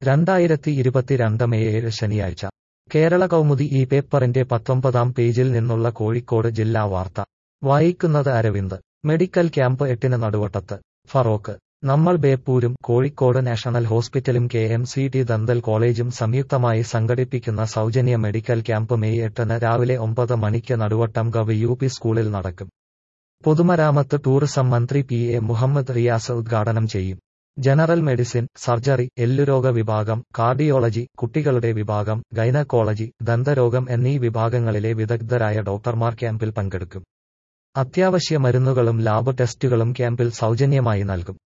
രണ്ടായിരത്തി ഇരുപത്തിരണ്ട് മെയ് ഏഴ് ശനിയാഴ്ച കേരള കൗമുദി ഈ പേപ്പറിന്റെ പത്തൊമ്പതാം പേജിൽ നിന്നുള്ള കോഴിക്കോട് ജില്ലാ വാർത്ത വായിക്കുന്നത് അരവിന്ദ് മെഡിക്കൽ ക്യാമ്പ് എട്ടിന് നടുവട്ടത്ത് ഫറോക്ക് നമ്മൾ ബേപ്പൂരും കോഴിക്കോട് നാഷണൽ ഹോസ്പിറ്റലും K M C T dental കോളേജും സംയുക്തമായി സംഘടിപ്പിക്കുന്ന സൗജന്യ മെഡിക്കൽ ക്യാമ്പ് മെയ് എട്ടിന് രാവിലെ ഒമ്പത് മണിക്ക് നടുവട്ടം ഗവ് യു പി സ്കൂളിൽ നടക്കും പൊതുമരാമത്ത് ടൂറിസം മന്ത്രി പി എ മുഹമ്മദ് റിയാസ് ഉദ്ഘാടനം ചെയ്യും ജനറൽ മെഡിസിൻ സർജറി എല്ലുരോഗ വിഭാഗം കാർഡിയോളജി കുട്ടികളുടെ വിഭാഗം ഗൈനക്കോളജി ദന്തരോഗം എന്നീ വിഭാഗങ്ങളിലെ വിദഗ്ധരായ ഡോക്ടർമാർ ക്യാമ്പിൽ പങ്കെടുക്കും അത്യാവശ്യ മരുന്നുകളും ലാബ് ടെസ്റ്റുകളും ക്യാമ്പിൽ സൗജന്യമായി നൽകും